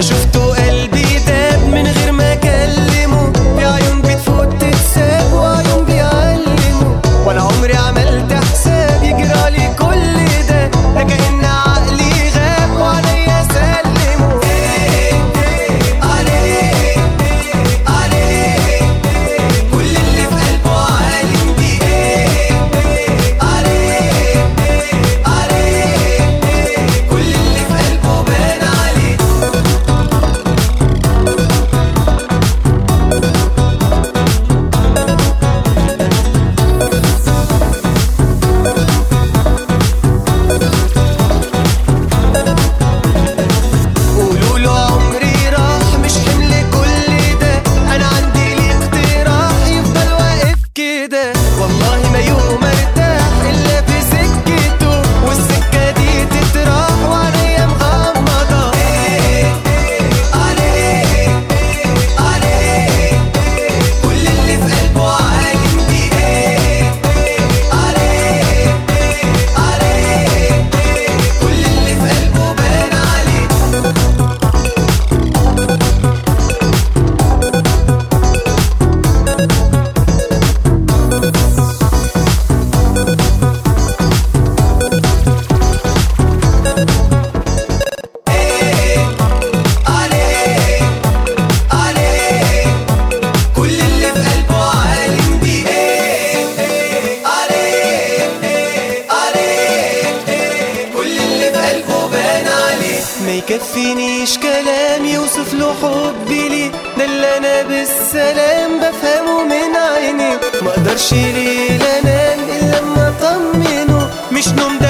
شفته قلبي داب من غير ما اكلمه في عيون بتفوت تتساب وعيون بيعلموا ولا عمري عملت حساب يجرالي كل ده ده كأن عقلي غاب وعليا سلمه عليه عليه كل اللي في قلبه عالم بيه عليه عليه كل اللي في قلبه بان عليه قولوا له عمري راح مش حمل كل ده انا عندي ليه اقتراح يفضل واقف كده والله ما يوم ارتاح الا في سكته والسكه دي تتراح وعليا مغمضه عليه عليه كل اللي في قلبه عالم بيه عليه عليه كل اللي في قلبه بان عليه عليه عليه كل اللي في قلبه عالم بيه عليه عليه كل اللي في قلبه بان عليه ما يكفينيش كلام يوصف له حبي ليه ده اللي انا بالسلام بفهمه من عينيه ما اقدرش ليل انام الا لما اطمنه مش نوم ده